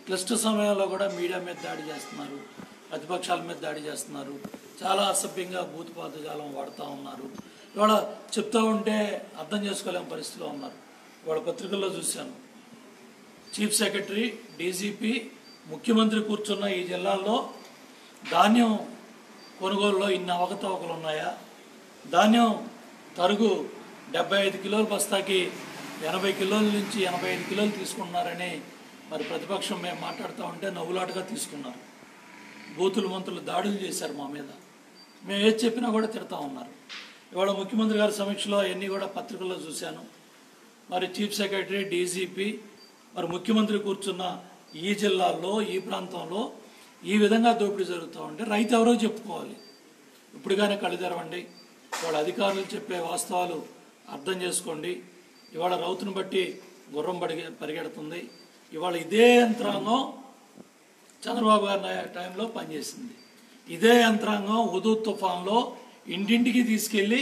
క్లిష్ట సమయంలో కూడా మీడియా మీద దాడి చేస్తున్నారు ప్రతిపక్షాల మీద దాడి చేస్తున్నారు చాలా అసభ్యంగా బూత్ పదజాలం వాడుతూ ఉన్నారు ఇవాళ చెప్తా ఉంటే అర్థం చేసుకోలేని పరిస్థితిలో ఉన్నారు ఇవాళ పత్రికల్లో చూశాను చీఫ్ సెక్రటరీ డీజీపీ ముఖ్యమంత్రి కూర్చున్న ఈ జిల్లాల్లో ధాన్యం కొనుగోలులో ఇన్ని అవకతవకలు ఉన్నాయా ధాన్యం తరుగు డెబ్బై ఐదు కిలోల బస్తాకి ఎనభై కిలోల నుంచి ఎనభై ఐదు కిలోలు తీసుకున్నారని మరి ప్రతిపక్షం మేము మాట్లాడుతూ ఉంటే నవ్వులాటగా తీసుకున్నారు బూతులు మంత్రులు దాడులు చేశారు మా మీద మేము ఏది చెప్పినా కూడా తిడతా ఉన్నారు ఇవాళ ముఖ్యమంత్రి గారి సమీక్షలో అవన్నీ కూడా పత్రికల్లో చూశాను మరి చీఫ్ సెక్రటరీ డీజీపీ మరి ముఖ్యమంత్రి కూర్చున్న ఈ జిల్లాల్లో ఈ ప్రాంతంలో ఈ విధంగా దోపిడీ జరుగుతూ ఉంటే రైతు ఎవరో చెప్పుకోవాలి ఇప్పుడుగానే కళ్ళు తెరవండి వాళ్ళ అధికారులు చెప్పే వాస్తవాలు అర్థం చేసుకోండి ఇవాళ రౌతును బట్టి గుర్రం పడిగే పరిగెడుతుంది ఇవాళ ఇదే యంత్రాంగం చంద్రబాబు గారి నాయ- టైంలో పనిచేసింది ఇదే యంత్రాంగం ఉదూ తుఫాన్లో ఇంటింటికి తీసుకెళ్ళి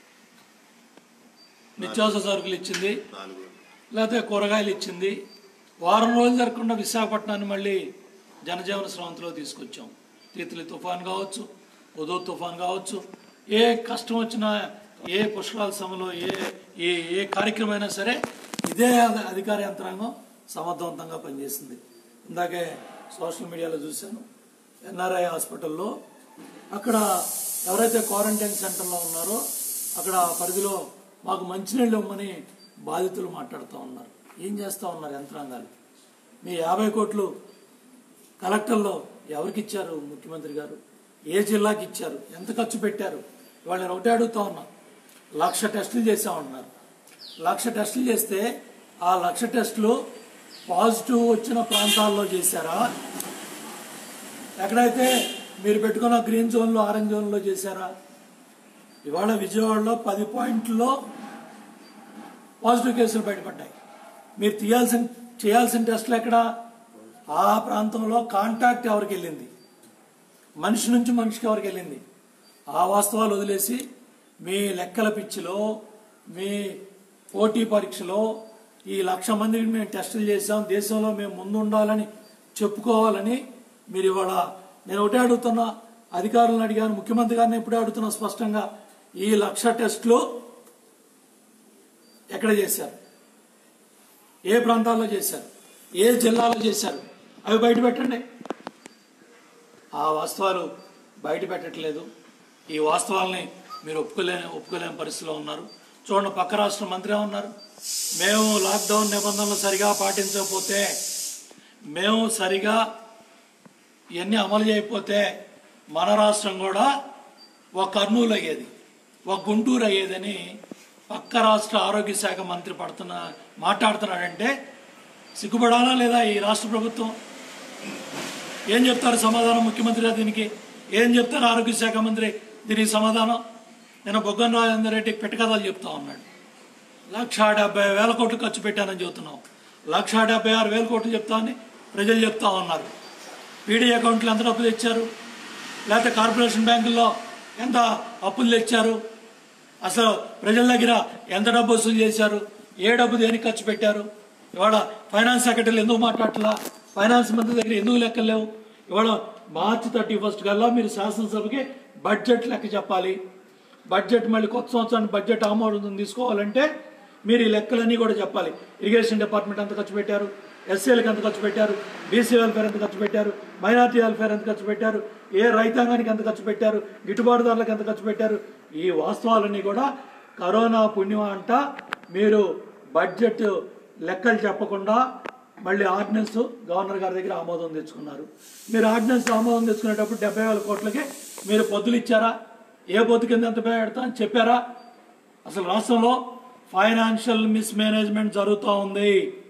నిత్యావసర సరుకులు ఇచ్చింది నాలుగు లేకపోతే కూరగాయలు ఇచ్చింది వారం రోజులు జరగకుండా విశాఖపట్నాన్ని మళ్ళీ జనజీవన స్రవంతిలో తీసుకొచ్చాం తీతలి తుఫాన్ కావచ్చు ఉదో తుఫాన్ కావచ్చు ఏ కష్టం వచ్చినా ఏ పుష్కరాల సమయంలో ఏ ఏ ఏ కార్యక్రమం అయినా సరే ఇదే అధ- అధికార యంత్రాంగం సమర్థవంతంగా పనిచేసింది ఇందాకే సోషల్ మీడియాలో చూశాను ఎన్ఆర్ఐ హాస్పిటల్లో అక్కడ ఎవరైతే క్వారంటైన్ సెంటర్లో ఉన్నారో అక్కడ ఆ పరిధిలో మాకు మంచినీళ్ళు ఇవ్వమని బాధితులు మాట్లాడుతూ ఉన్నారు ఏం చేస్తూ ఉన్నారు యంత్రాంగాలు మీ యాభై కోట్లు కలెక్టర్లో ఎవరికి ఇచ్చారు ముఖ్యమంత్రి గారు ఏ జిల్లాకి ఇచ్చారు ఎంత ఖర్చు పెట్టారు ఇవాళ నేను ఒకటే అడుగుతా ఉన్నా లక్ష టెస్టులు చేసామన్నారు లక్ష టెస్టులు చేస్తే ఆ లక్ష టెస్టులు పాజిటివ్ వచ్చిన ప్రాంతాల్లో చేశారా ఎక్కడైతే మీరు పెట్టుకున్న గ్రీన్ జోన్లో ఆరెంజ్ జోన్లో చేశారా ఇవాళ విజయవాడలో పది పాయింట్లలో పాజిటివ్ కేసులు బయటపడ్డాయి మీరు తీయాల్సిన చేయాల్సిన టెస్టులు ఎక్కడ ఆ ప్రాంతంలో కాంటాక్ట్ ఎవరికి వెళ్ళింది మనిషి నుంచి మనిషికి ఎవరికి వెళ్ళింది ఆ వాస్తవాలు వదిలేసి మీ లెక్కల పిచ్చిలో మీ పోటీ పరీక్షలో ఈ లక్ష మందికి మేము టెస్టులు చేసాం దేశంలో మేము ముందు ఉండాలని చెప్పుకోవాలని మీరు ఇవాళ నేను ఒకటే అడుగుతున్నా అధికారులను అడిగాను ముఖ్యమంత్రి గారిని ఎప్పుడే అడుగుతున్నా స్పష్టంగా ఈ లక్ష టెస్టులు ఎక్కడ చేశారు ఏ ప్రాంతాల్లో చేశారు ఏ జిల్లాలో చేశారు అవి బయట పెట్టండి ఆ వాస్తవాలు బయట పెట్టట్లేదు ఈ వాస్తవాల్ని మీరు ఒప్పుకోలేని ఒప్పుకోలేని పరిస్థితిలో ఉన్నారు చూడండి పక్క రాష్ట్ర మంత్రి ఉన్నారు మేము లాక్డౌన్ నిబంధనలు సరిగా పాటించకపోతే మేము సరిగా ఇవన్నీ అమలు చేయకపోతే మన రాష్ట్రం కూడా ఒక కర్నూలు అయ్యేది ఒక గుంటూరు అయ్యేదని పక్క రాష్ట్ర ఆరోగ్య శాఖ మంత్రి పడుతున్న మాట్లాడుతున్నాడంటే సిగ్గుపడాలా లేదా ఈ రాష్ట్ర ప్రభుత్వం ఏం చెప్తారు సమాధానం ముఖ్యమంత్రి గారు దీనికి ఏం చెప్తారు ఆరోగ్య శాఖ మంత్రి దీనికి సమాధానం నేను బొగ్గన రాజేందర్ రెడ్డి పెట్టకథలు చెప్తా ఉన్నాడు లక్ష డెబ్బై వేల కోట్లు ఖర్చు పెట్టానని చెబుతున్నాం లక్ష డెబ్బై ఆరు వేల కోట్లు చెప్తా అని ప్రజలు చెప్తా ఉన్నారు పీడీ అకౌంట్లు ఎంత డబ్బులు తెచ్చారు లేకపోతే కార్పొరేషన్ బ్యాంకుల్లో ఎంత అప్పులు తెచ్చారు అసలు ప్రజల దగ్గర ఎంత డబ్బు వసూలు చేశారు ఏ డబ్బు దేనికి ఖర్చు పెట్టారు ఇవాళ ఫైనాన్స్ సెక్రటరీలు ఎందుకు మాట్లాడట్లా ఫైనాన్స్ మంత్రి దగ్గర ఎందుకు లెక్కలు లేవు ఇవాళ మార్చి థర్టీ ఫస్ట్ కల్లా మీరు శాసనసభకి బడ్జెట్ లెక్క చెప్పాలి బడ్జెట్ మళ్ళీ కొత్త సంవత్సరానికి బడ్జెట్ ఆమోదం తీసుకోవాలంటే మీరు ఈ లెక్కలన్నీ కూడా చెప్పాలి ఇరిగేషన్ డిపార్ట్మెంట్ ఎంత ఖర్చు పెట్టారు ఎస్సీలకు ఎంత ఖర్చు పెట్టారు బీసీ వెల్ఫేర్ ఎంత ఖర్చు పెట్టారు మైనార్టీ వెల్ఫేర్ ఎంత ఖర్చు పెట్టారు ఏ రైతాంగానికి ఎంత ఖర్చు పెట్టారు గిట్టుబాటుదారులకు ఎంత ఖర్చు పెట్టారు ఈ వాస్తవాలన్నీ కూడా కరోనా పుణ్యం అంట మీరు బడ్జెట్ లెక్కలు చెప్పకుండా మళ్ళీ ఆర్డినెన్స్ గవర్నర్ గారి దగ్గర ఆమోదం తెచ్చుకున్నారు మీరు ఆర్డినెన్స్ ఆమోదం తెచ్చుకునేటప్పుడు డెబ్బై వేల కోట్లకి మీరు పొద్దులు ఇచ్చారా ఏ పొద్దు కింద ఎంత పెడతా అని చెప్పారా అసలు రాష్ట్రంలో ఫైనాన్షియల్ మిస్మేనేజ్మెంట్ జరుగుతూ ఉంది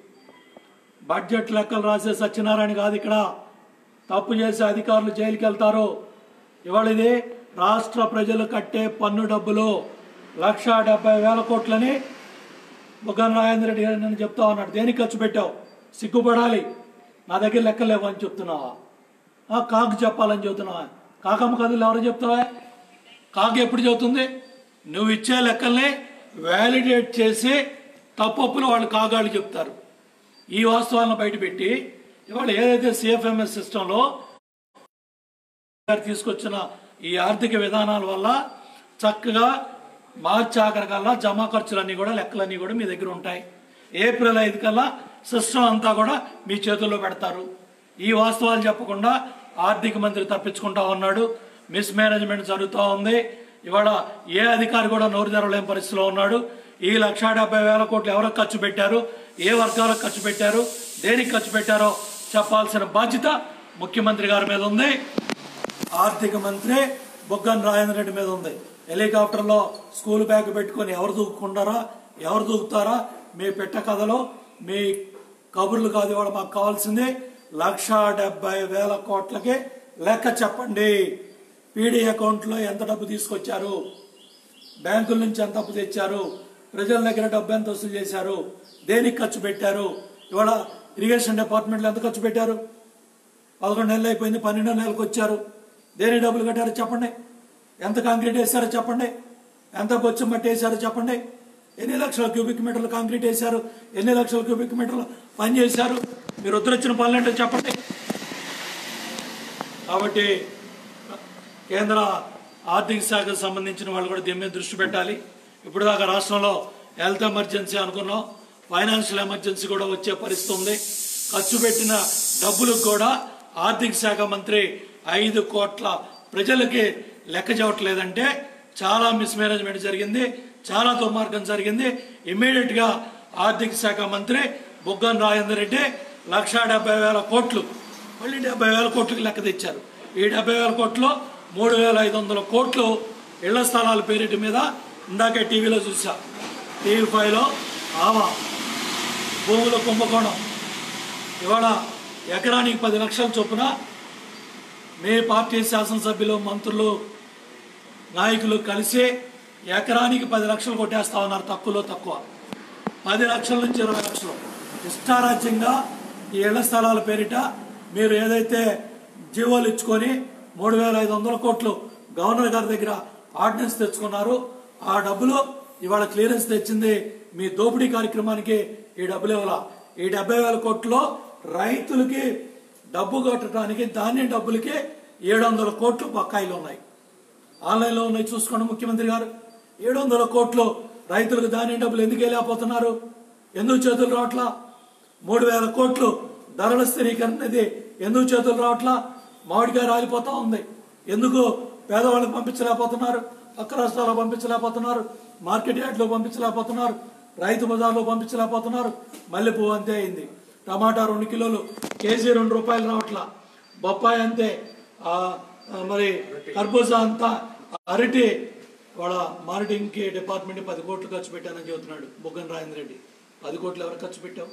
బడ్జెట్ లెక్కలు రాసే సత్యనారాయణ కాదు ఇక్కడ తప్పు చేసే అధికారులు జైలుకి వెళ్తారు ఇవాళ ఇది రాష్ట్ర ప్రజలు కట్టే పన్ను డబ్బులు లక్ష డెబ్బై వేల కోట్లని బుగ్గన రాజేంద్ర రెడ్డి గారు నేను చెప్తా ఉన్నాడు దేనికి ఖర్చు పెట్టావు సిగ్గుపడాలి నా దగ్గర లెక్కలేవు అని చెప్తున్నావా ఆ, కాకు చెప్పాలని చెబుతున్నావా కాకమ్మ కథలు ఎవరు చెప్తావా కాకు ఎప్పుడు చెబుతుంది నువ్వు ఇచ్చే లెక్కల్ని వ్యాలిడేట్ చేసి తప్పప్పులు వాళ్ళు కాగాళ్ళు చెప్తారు ఈ వాస్తవాలను బయటపెట్టి ఇవాళ ఏదైతే సిఎఫ్ఎంఎస్ సిస్టంలో గారు తీసుకొచ్చిన ఈ ఆర్థిక విధానాల వల్ల చక్కగా మార్చి ఆఖరి కల్లా జమా ఖర్చులన్నీ కూడా లెక్కలన్నీ కూడా మీ దగ్గర ఉంటాయి ఏప్రిల్ ఐదు కల్లా సిస్టమ్ అంతా కూడా మీ చేతుల్లో పెడతారు ఈ వాస్తవాలు చెప్పకుండా ఆర్థిక మంత్రి తప్పించుకుంటా ఉన్నాడు మిస్ మేనేజ్మెంట్ జరుగుతూ ఉంది ఇవాళ ఏ అధికారి కూడా నోరు తెరవలేని పరిస్థితిలో ఉన్నాడు ఈ లక్షా డెబ్బై వేల కోట్లు ఎవరికి ఖర్చు పెట్టారు ఏ వర్గాలకు ఖర్చు పెట్టారు దేనికి ఖర్చు పెట్టారో చెప్పాల్సిన బాధ్యత ముఖ్యమంత్రి గారి మీద ఉంది ఆర్థిక మంత్రి బొగ్గన్ రాజేంద్ర రెడ్డి మీద ఉంది హెలికాప్టర్లో స్కూల్ బ్యాగ్ పెట్టుకొని ఎవరు దూకుంటారా ఎవరు దూకుతారా మీ పెట్ట కథలో మీ కబుర్లు కాదు ఇవాళ మాకు కావాల్సింది లక్ష డెబ్బై వేల కోట్లకి లెక్క చెప్పండి పీడీ అకౌంట్లో ఎంత డబ్బు తీసుకొచ్చారు బ్యాంకుల నుంచి ఎంత అప్పు తెచ్చారు ప్రజల దగ్గర డబ్బు ఎంత వసూలు చేశారు దేనికి ఖర్చు పెట్టారు ఇవాళ ఇరిగేషన్ డిపార్ట్మెంట్లో ఎంత ఖర్చు పెట్టారు పదకొండు నెలలు అయిపోయింది పన్నెండో నెలలకు వచ్చారు దేని డబ్బులు కట్టారో చెప్పండి ఎంత కాంక్రీట్ వేశారో చెప్పండి ఎంత బొచ్చు మట్టి వేశారో చెప్పండి ఎన్ని లక్షల క్యూబిక్ మీటర్లు కాంక్రీట్ వేశారు ఎన్ని లక్షల క్యూబిక్ మీటర్లు పని చేశారు మీరు ఉత్తరొచ్చిన పనులు ఏంటో చెప్పండి కాబట్టి కేంద్ర ఆర్థిక శాఖకు సంబంధించిన వాళ్ళు కూడా దీని మీద దృష్టి పెట్టాలి ఇప్పుడు దాకా రాష్ట్రంలో హెల్త్ ఎమర్జెన్సీ అనుకున్నాం ఫైనాన్షియల్ ఎమర్జెన్సీ కూడా వచ్చే పరిస్థితి ఉంది ఖర్చు పెట్టిన డబ్బులకు కూడా ఆర్థిక శాఖ మంత్రి ఐదు కోట్ల ప్రజలకి లెక్క చెప్పట్లేదంటే చాలా మిస్మేనేజ్మెంట్ జరిగింది చాలా దుర్మార్గం జరిగింది ఇమ్మీడియట్ గా ఆర్థిక శాఖ మంత్రి బుగ్గన రాజేందర్ రెడ్డి లక్షా డెబ్బై వేల కోట్లు మళ్ళీ డెబ్బై వేల కోట్లకి లెక్క తెచ్చారు ఈ డెబ్బై వేల కోట్లు మూడు వేల ఐదు వందల కోట్లు ఇళ్ల స్థలాల పేరిటి మీద ఇందాకే టీవీలో చూసా టీవీ ఫైవ్లో ఆవా భూముల కుంభకోణం ఇవాళ ఎకరానికి పది లక్షల చొప్పున మీ పార్టీ శాసనసభ్యులు మంత్రులు నాయకులు కలిసి ఎకరానికి పది లక్షలు కొట్టేస్తా ఉన్నారు తక్కువలో తక్కువ పది లక్షల నుంచి ఇరవై లక్షలు ఇష్టారాజ్యంగా ఈ ఇళ్ల స్థలాల పేరిట మీరు ఏదైతే జీవోలు ఇచ్చుకొని మూడు వేల ఐదు వందల కోట్లు గవర్నర్ గారి దగ్గర ఆర్డినెన్స్ తెచ్చుకున్నారు ఆ డబ్బులు ఇవాళ క్లియరెన్స్ తెచ్చింది మీ దోపిడీ కార్యక్రమానికి ఈ డబ్బులు ఇవ్వాల ఈ డెబ్బై వేల కోట్లు రైతులకి డబ్బు కట్టడానికి ధాన్యం డబ్బులకి ఏడు వందల కోట్లు బకాయిలు ఉన్నాయి ఆన్లైన్లో ఉన్నాయి చూసుకోండి ముఖ్యమంత్రి గారు ఏడు వందల కోట్లు రైతులకు ధాన్యం డబ్బులు ఎందుకు వెళ్ళిపోతున్నారు ఎందుకు చేతులు రావట్లా మూడు వేల కోట్లు ధరల స్థిరీకరణ అనేది ఎందుకు చేతులు రావట్లా మామిడికాయ రాలిపోతా ఉంది ఎందుకు పేదవాళ్ళకి పంపించలేకపోతున్నారు పక్క రాష్ట్రాల్లో పంపించలేకపోతున్నారు మార్కెట్ యార్డ్లో పంపించలేకపోతున్నారు రైతు బజార్లో పంపించలేకపోతున్నారు మల్లెపువ్వు అంతే అయింది టమాటా రెండు కిలోలు కేజీ రెండు రూపాయలు రావట్లా బొప్పాయి అంతే ఆ, ఆ, మరి కర్బూజా అంతా అరటి వాళ్ళ మార్కెటింగ్ కి డిపార్ట్మెంట్ పది కోట్లు ఖర్చు పెట్టానని చెబుతున్నాడు బుగ్గన రాజేంద్ర రెడ్డి పది కోట్లు ఎవరు ఖర్చు పెట్టావు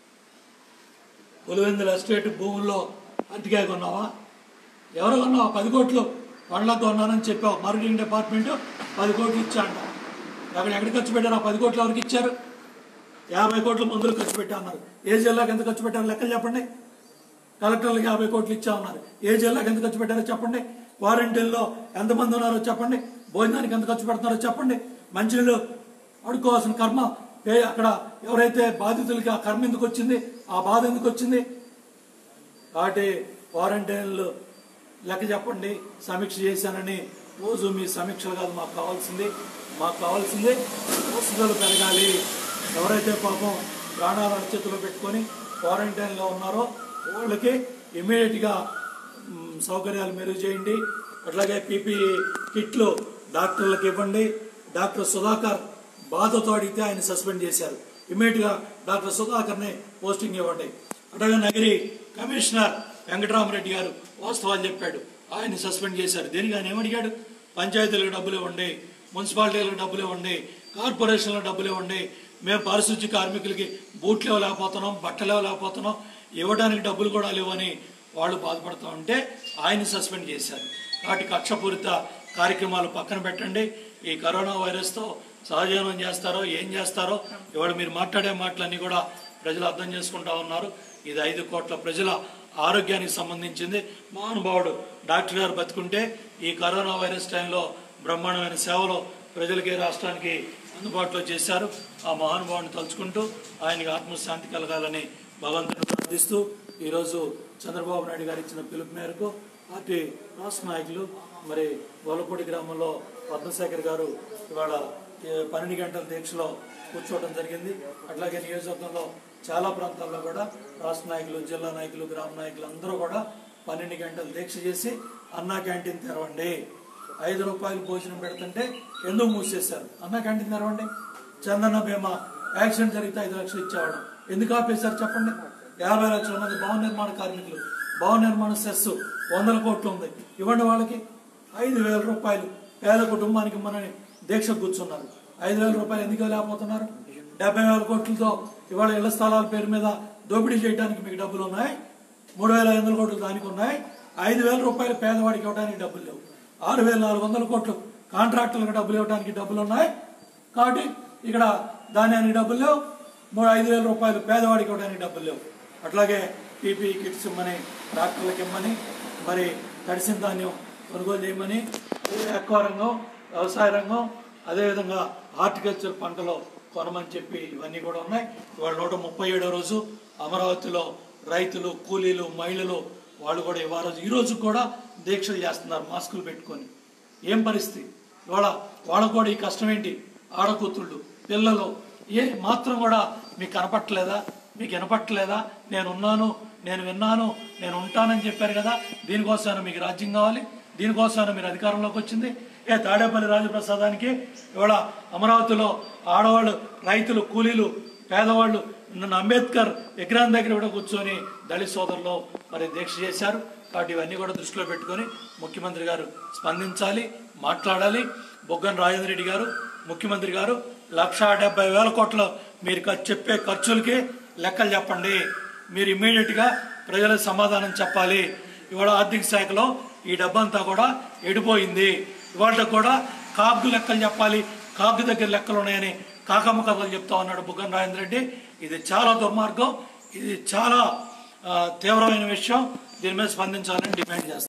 పులివెందుల ఎస్టేట్ భూముల్లో అరటికాయ కొన్నావా ఎవరు కొన్నావా పది కోట్లు వాళ్ళకి కొన్నానని చెప్పావు మార్కెటింగ్ డిపార్ట్మెంట్ పది కోట్లు ఇచ్చా అంట అక్కడ ఎక్కడ ఖర్చు పెట్టారు ఆ పది కోట్లు ఎవరికి ఇచ్చారు యాభై కోట్ల మందులు ఖర్చు పెట్టా అన్నారు ఏ జిల్లాకి ఎంత ఖర్చు పెట్టారు లెక్కలు చెప్పండి కలెక్టర్లకు యాభై కోట్లు ఇచ్చా ఉన్నారు ఏ జిల్లాకి ఎంత ఖర్చు పెట్టారో చెప్పండి క్వారంటైన్లో ఎంతమంది ఉన్నారో చెప్పండి భోజనానికి ఎంత ఖర్చు పెడుతున్నారో చెప్పండి మంచినీళ్ళు అడుకోవాల్సిన కర్మ ఏ అక్కడ ఎవరైతే బాధితులకి ఆ కర్మ ఎందుకు వచ్చింది ఆ బాధ ఎందుకు వచ్చింది కాబట్టి క్వారంటైన్లు లెక్క చెప్పండి సమీక్ష చేశానని రోజు మీ సమీక్షలు కాదు మాకు కావాల్సింది మాకు కావాల్సింది వసతులు పెరగాలి ఎవరైతే పాపం ప్రాణాల చేతిలో పెట్టుకొని క్వారంటైన్లో ఉన్నారో వాళ్ళకి ఇమీడియట్గా మ్, సౌకర్యాలు మెరుగు చేయండి అట్లాగే పీపీ కిట్లు డాక్టర్లకు ఇవ్వండి డాక్టర్ సుధాకర్ బాధతో అడిగితే ఆయన సస్పెండ్ చేశారు ఇమీడియట్ గా డాక్టర్ సుధాకర్ని పోస్టింగ్ ఇవ్వండి అట్లాగే నగరి కమిషనర్ వెంకటరామరెడ్డి గారు వాస్తవాలు చెప్పాడు ఆయన సస్పెండ్ చేశారు దేనికి ఆయన ఏమడిగాడు పంచాయతీలకు డబ్బులు ఇవ్వండి మున్సిపాలిటీలకు డబ్బులు ఇవ్వండి కార్పొరేషన్లకు డబ్బులు ఇవ్వండి మేము పారిశుద్ధ్య కార్మికులకి బూట్లు ఇవ్వలేకపోతున్నాం బట్టలు ఇవ్వలేకపోతున్నాం ఇవ్వడానికి డబ్బులు కూడా లేవని వాళ్ళు బాధపడుతూ ఉంటే ఆయన సస్పెండ్ చేశారు కాబట్టి కక్షపూరిత కార్యక్రమాలు పక్కన పెట్టండి ఈ కరోనా వైరస్తో సహజీవనం చేస్తారో ఏం చేస్తారో ఇవాళ మీరు మాట్లాడే మాటలన్నీ కూడా ప్రజలు అర్థం చేసుకుంటా ఉన్నారు ఇది ఐదు కోట్ల ప్రజల ఆరోగ్యానికి సంబంధించింది మహానుభావుడు డాక్టర్ గారు బతుకుంటే ఈ కరోనా వైరస్ టైంలో బ్రహ్మాండమైన సేవలు ప్రజలకి రాష్ట్రానికి అందుబాటులో చేశారు ఆ మహానుభావుని తలుచుకుంటూ ఆయనకి ఆత్మశాంతి కలగాలని భగవంతుని ప్రార్థిస్తూ ఈరోజు చంద్రబాబు నాయుడు గారు ఇచ్చిన పిలుపు మేరకు పార్టీ రాష్ట్ర నాయకులు మరి గొల్లపూడి గ్రామంలో పద్మశేఖర్ గారు ఇవాళ ఏ, పన్నెండు గంటల దీక్షలో కూర్చోవడం జరిగింది అట్లాగే నియోజకవర్గంలో చాలా ప్రాంతాల్లో కూడా రాష్ట్ర నాయకులు జిల్లా నాయకులు గ్రామ నాయకులు అందరూ కూడా పన్నెండు గంటలు దీక్ష చేసి అన్నా క్యాంటీన్ తెరవండి ఐదు రూపాయలు భోజనం పెడుతుంటే ఎందుకు మూసేశారు అన్నా క్యాంటీన్ తెరవండి చందన బీమా యాక్సిడెంట్ జరిగితే ఐదు లక్షలు ఇచ్చేవాడు ఎందుకు ఆపేశారు చెప్పండి యాభై లక్షల మంది భవన నిర్మాణ కార్మికులు భవన నిర్మాణ సెస్ వందల కోట్లు ఉంది ఇవ్వండి వాళ్ళకి ఐదు వేల రూపాయలు పేద కుటుంబానికి మనని దీక్ష కూర్చున్నారు ఐదు వేల రూపాయలు ఎందుకు లేకపోతున్నారు డెబ్బై వేల కోట్లతో ఇవాళ ఇళ్ల స్థలాల పేరు మీద దోపిడీ చేయడానికి మీకు డబ్బులు ఉన్నాయి మూడు వేల ఐదు వందల కోట్లు దానికి ఉన్నాయి ఐదు వేల రూపాయలు పేదవాడికి ఇవ్వడానికి డబ్బులు లేవు ఆరు వేల నాలుగు వందల కోట్లు కాంట్రాక్టులకు డబ్బులు ఇవ్వడానికి డబ్బులు ఉన్నాయి కాబట్టి ఇక్కడ ధాన్యానికి డబ్బులు లేవు మూడు ఐదు వేల రూపాయలు పేదవాడికి ఇవ్వడానికి డబ్బులు లేవు అట్లాగే పీపీ కిట్స్ ఇమ్మని ట్రాక్టర్లకు ఇమ్మని మరి తడిసిన ధాన్యం కొనుగోలు చేయమని ఎక్కువ రంగం వ్యవసాయ రంగం అదేవిధంగా హార్టికల్చర్ పంటలో కొనమని చెప్పి ఇవన్నీ కూడా ఉన్నాయి ఇవాళ నూట ముప్పై ఏడో రోజు అమరావతిలో రైతులు కూలీలు మహిళలు వాళ్ళు కూడా ఇవాళ ఈ రోజు కూడా దీక్షలు చేస్తున్నారు మాస్కులు పెట్టుకొని ఏం పరిస్థితి ఇవాళ వాళ్ళకు కూడా ఈ కష్టం ఏంటి ఆడకూతుళ్ళు పిల్లలు ఏ మాత్రం కూడా మీకు కనపట్టలేదా మీకు వినపట్టలేదా నేను ఉన్నాను నేను విన్నాను నేను ఉంటానని చెప్పారు కదా దీనికోసమైనా మీకు రాజ్యం కావాలి దీనికోసమైనా మీరు అధికారంలోకి వచ్చింది ఏ తాడేపల్లి రాజప్రసాదానికి ఇవాళ అమరావతిలో ఆడవాళ్ళు రైతులు కూలీలు పేదవాళ్ళు నన్ను అంబేద్కర్ విగ్రహం దగ్గర కూడా కూర్చొని దళిత సోదరులు మరి దీక్ష చేశారు కాబట్టి ఇవన్నీ కూడా దృష్టిలో పెట్టుకొని ముఖ్యమంత్రి గారు స్పందించాలి మాట్లాడాలి బొగ్గన రాజేంద్ర రెడ్డి గారు ముఖ్యమంత్రి గారు లక్ష డెబ్బై వేల కోట్ల మీరు ఖర్చు చెప్పే ఖర్చులకి లెక్కలు చెప్పండి మీరు ఇమ్మీడియట్గా ప్రజలకు సమాధానం చెప్పాలి ఇవాళ ఆర్థిక శాఖలో ఈ డబ్బంతా కూడా ఎడిపోయింది ఇవాళ కూడా కాగు లెక్కలు చెప్పాలి కాగు దగ్గర లెక్కలు ఉన్నాయని కాకమ్మ కథలు చెప్తా ఉన్నాడు బుగ్గన రాజేంద్ర రెడ్డి ఇది చాలా దుర్మార్గం ఇది చాలా ఆ, తీవ్రమైన విషయం దీని మీద స్పందించాలని డిమాండ్ చేస్తాం